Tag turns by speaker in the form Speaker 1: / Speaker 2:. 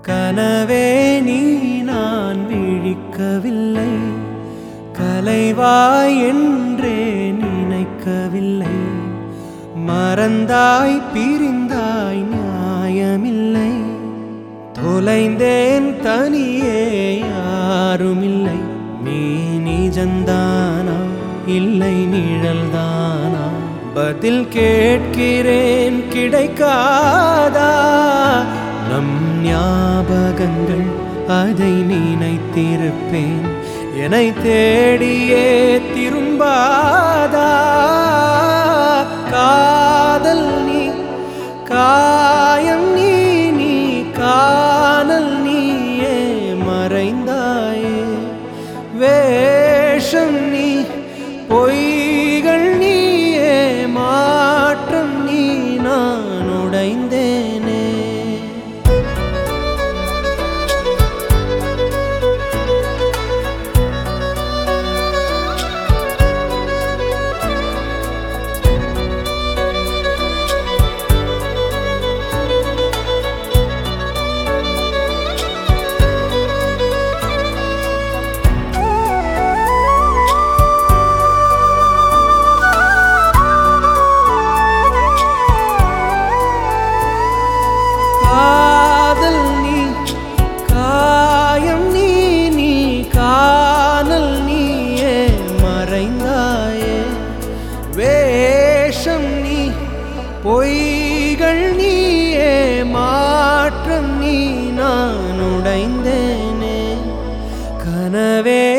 Speaker 1: கனவே நீ நான் விழிக்கவில்லை கலைவாய் என்றே நினைக்கவில்லை மறந்தாய் பிரிந்தாய் நியாயமில்லை தொலைந்தேன் தனியே யாருமில்லை நீ நிஜந்தானா இல்லை நிழல்தானா பதில் கேட்கிறேன் கிடைக்காதா நம் ஞாபகங்கள் அதை நினைத்திருப்பேன் என்னை தேடியே திரும்பாதா காதல் நீ காயம் நீ நீ காணல் நீயே மறைந்தாயே வேஷம் நீ பொய்கள் நீயே மாற்றம் நீ நான் உடைந்தேனே காதல் நீ காயம் நீ நீ காணல் நீயே மறைந்தாயே வேஷம் நீ பொய்கள் நீயே மாற்றம் நீ நான் உடைந்தேனே கனவே